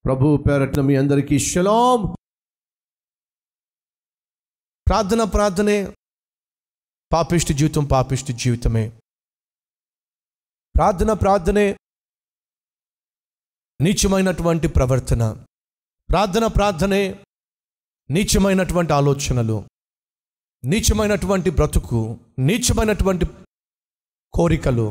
ప్రభు పేరట్న మీ అందరికీ షలాం ప్రార్థన ప్రార్థనే పాపిష్టి జీవితం పాపిష్టి జీవితమే ప్రార్థన ప్రార్థనే నీచమైనటువంటి ప్రవర్తన ప్రార్థన ప్రార్థనే నీచమైనటువంటి ఆలోచనలు నీచమైనటువంటి బ్రతుకు నీచమైనటువంటి కోరికలు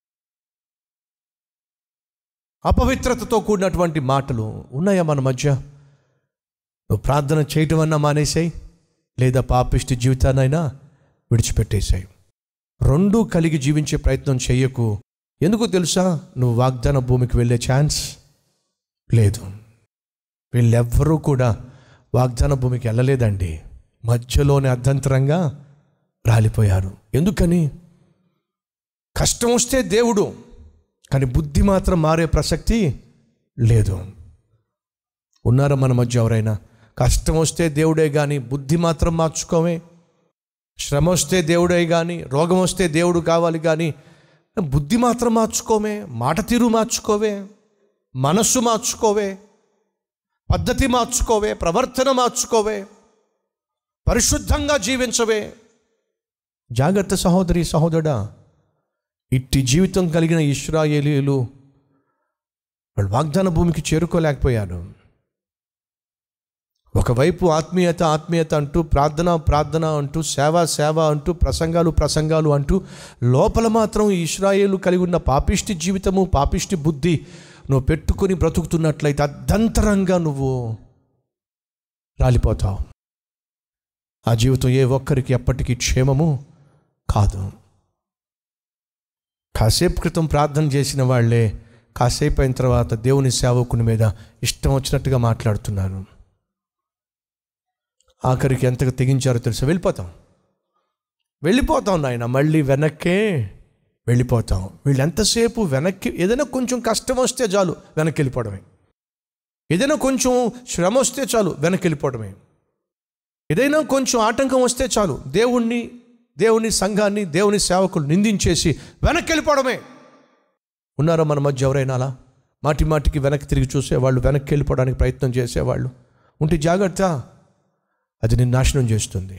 అపవిత్రతతో కూడినటువంటి మాటలు ఉన్నాయా మన మధ్య నువ్వు ప్రార్థన చేయటం అన్నా మానేసాయి లేదా పాపిష్టి జీవితాన్నైనా విడిచిపెట్టేశాయి రెండూ కలిగి జీవించే ప్రయత్నం చేయకు ఎందుకు తెలుసా నువ్వు వాగ్దాన భూమికి వెళ్ళే ఛాన్స్ లేదు వీళ్ళెవ్వరూ కూడా వాగ్దాన భూమికి వెళ్ళలేదండి మధ్యలోనే అర్ధంతరంగా రాలిపోయారు ఎందుకని కష్టం వస్తే దేవుడు కానీ బుద్ధి మాత్రం మారే ప్రసక్తి లేదు ఉన్నారా మన మధ్య ఎవరైనా కష్టం వస్తే దేవుడే కానీ బుద్ధి మాత్రం మార్చుకోవే శ్రమ వస్తే దేవుడే కానీ రోగం వస్తే దేవుడు కావాలి కానీ బుద్ధి మాత్రం మార్చుకోవే మాట తీరు మార్చుకోవే మనస్సు మార్చుకోవే పద్ధతి మార్చుకోవే ప్రవర్తన మార్చుకోవే పరిశుద్ధంగా జీవించవే జాగ్రత్త సహోదరి సహోదరుడా ఇట్టి జీవితం కలిగిన ఇస్రాయేలీలు వాళ్ళు వాగ్దాన భూమికి చేరుకోలేకపోయారు ఒకవైపు ఆత్మీయత ఆత్మీయత అంటూ ప్రార్థన ప్రార్థన అంటూ సేవ సేవ అంటూ ప్రసంగాలు ప్రసంగాలు అంటూ లోపల మాత్రం ఈ ఇస్రాయేలు కలిగి ఉన్న పాపిష్టి జీవితము పాపిష్టి బుద్ధి నువ్వు పెట్టుకొని బ్రతుకుతున్నట్లయితే అర్ధంతరంగా నువ్వు రాలిపోతావు ఆ జీవితం ఏ ఒక్కరికి ఎప్పటికీ క్షేమము కాదు కాసేపు క్రితం ప్రార్థన చేసిన వాళ్ళే కాసేపు అయిన తర్వాత దేవుని సేవకుని మీద ఇష్టం వచ్చినట్టుగా మాట్లాడుతున్నారు ఆఖరికి ఎంతగా తెగించారో తెలుసా వెళ్ళిపోతాం వెళ్ళిపోతాం నాయన మళ్ళీ వెనక్కే వెళ్ళిపోతాం వీళ్ళు ఎంతసేపు వెనక్కి ఏదైనా కొంచెం కష్టం వస్తే చాలు వెనక్కి వెళ్ళిపోవడమే ఏదైనా కొంచెం శ్రమ వస్తే చాలు వెనక్కి వెళ్ళిపోవడమే ఏదైనా కొంచెం ఆటంకం వస్తే చాలు దేవుణ్ణి దేవుని సంఘాన్ని దేవుని సేవకులు నిందించేసి వెనక్కి వెళ్ళిపోవడమే ఉన్నారా మన మధ్య ఎవరైనా అలా మాటి మాటికి వెనక్కి తిరిగి చూసేవాళ్ళు వెనక్కి వెళ్ళిపోవడానికి ప్రయత్నం చేసేవాళ్ళు ఉంటే జాగ్రత్త అది నిన్ను నాశనం చేస్తుంది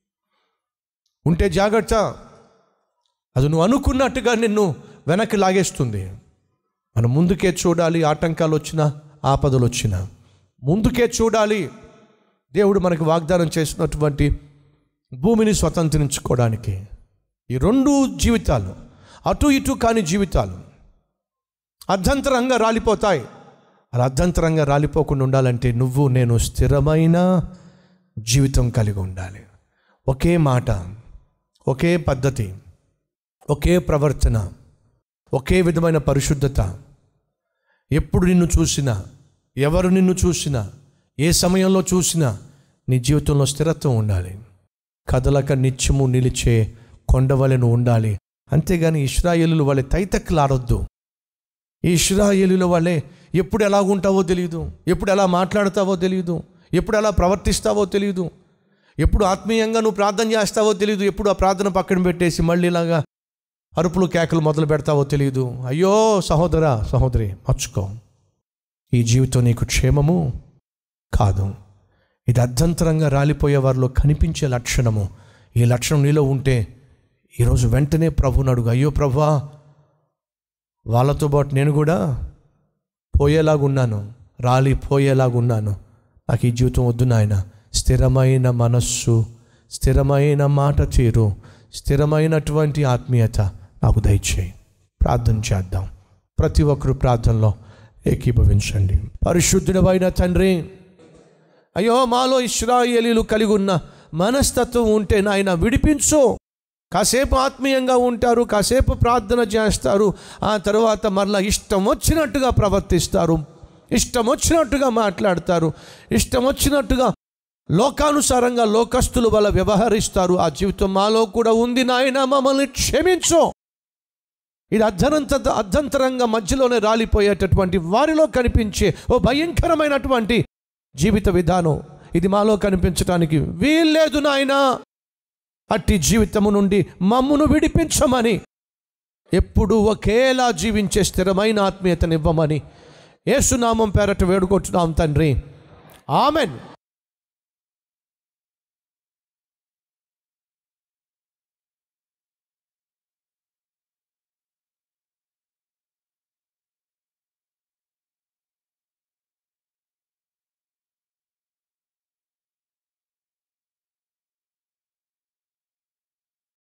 ఉంటే జాగ్రత్త అది నువ్వు అనుకున్నట్టుగా నిన్ను వెనక్కి లాగేస్తుంది మనం ముందుకే చూడాలి ఆటంకాలు వచ్చినా ఆపదలు వచ్చినా ముందుకే చూడాలి దేవుడు మనకు వాగ్దానం చేసినటువంటి భూమిని స్వతంత్రించుకోవడానికి ఈ రెండు జీవితాలు అటు ఇటు కాని జీవితాలు అర్ధంతరంగా రాలిపోతాయి అలా అర్ధంతరంగా రాలిపోకుండా ఉండాలంటే నువ్వు నేను స్థిరమైన జీవితం కలిగి ఉండాలి ఒకే మాట ఒకే పద్ధతి ఒకే ప్రవర్తన ఒకే విధమైన పరిశుద్ధత ఎప్పుడు నిన్ను చూసినా ఎవరు నిన్ను చూసినా ఏ సమయంలో చూసినా నీ జీవితంలో స్థిరత్వం ఉండాలి కదలక నిత్యము నిలిచే కొండవలెను ఉండాలి అంతేగాని ఇస్రాయేలులు వాళ్ళే తైతక్కలాడొద్దు ఈ ఇస్రాయేలుల వాళ్ళే ఎప్పుడు ఎలా ఉంటావో తెలియదు ఎప్పుడు ఎలా మాట్లాడతావో తెలియదు ఎప్పుడు ఎలా ప్రవర్తిస్తావో తెలియదు ఎప్పుడు ఆత్మీయంగా నువ్వు ప్రార్థన చేస్తావో తెలియదు ఎప్పుడు ఆ ప్రార్థన పక్కన పెట్టేసి మళ్ళీ ఇలాగా అరుపులు కేకలు మొదలు పెడతావో తెలియదు అయ్యో సహోదరా సహోదరి మర్చుకో ఈ జీవితం నీకు క్షేమము కాదు ఇది అర్ధంతరంగా రాలిపోయే వారిలో కనిపించే లక్షణము ఈ లక్షణం నీలో ఉంటే ఈరోజు వెంటనే ప్రభుని అడుగు అయ్యో ప్రభా వాళ్ళతో పాటు నేను కూడా పోయేలాగున్నాను రాలిపోయేలాగున్నాను నాకు ఈ జీవితం వద్దు నాయన స్థిరమైన మనస్సు స్థిరమైన మాట తీరు స్థిరమైనటువంటి ఆత్మీయత నాకు దయచేయి ప్రార్థన చేద్దాం ప్రతి ఒక్కరు ప్రార్థనలో ఏకీభవించండి పరిశుద్ధుడమైన తండ్రి అయ్యో మాలో ఇస్రాయేలీలు కలిగి ఉన్న మనస్తత్వం ఉంటే నాయన విడిపించు కాసేపు ఆత్మీయంగా ఉంటారు కాసేపు ప్రార్థన చేస్తారు ఆ తర్వాత మరలా ఇష్టం వచ్చినట్టుగా ప్రవర్తిస్తారు ఇష్టం వచ్చినట్టుగా మాట్లాడతారు ఇష్టం వచ్చినట్టుగా లోకానుసారంగా లోకస్తులు వల్ల వ్యవహరిస్తారు ఆ జీవితం మాలో కూడా ఉంది నాయన మమ్మల్ని క్షమించు ఇది అర్ధనంత అర్ధంతరంగా మధ్యలోనే రాలిపోయేటటువంటి వారిలో కనిపించే ఓ భయంకరమైనటువంటి జీవిత విధానం ఇది మాలో కనిపించడానికి వీల్లేదు నాయనా అట్టి జీవితము నుండి మమ్మును విడిపించమని ఎప్పుడు ఒకేలా జీవించే స్థిరమైన ఆత్మీయతనివ్వమని ఏసునామం పేరట వేడుకొచ్చున్నాం తండ్రి ఆమెన్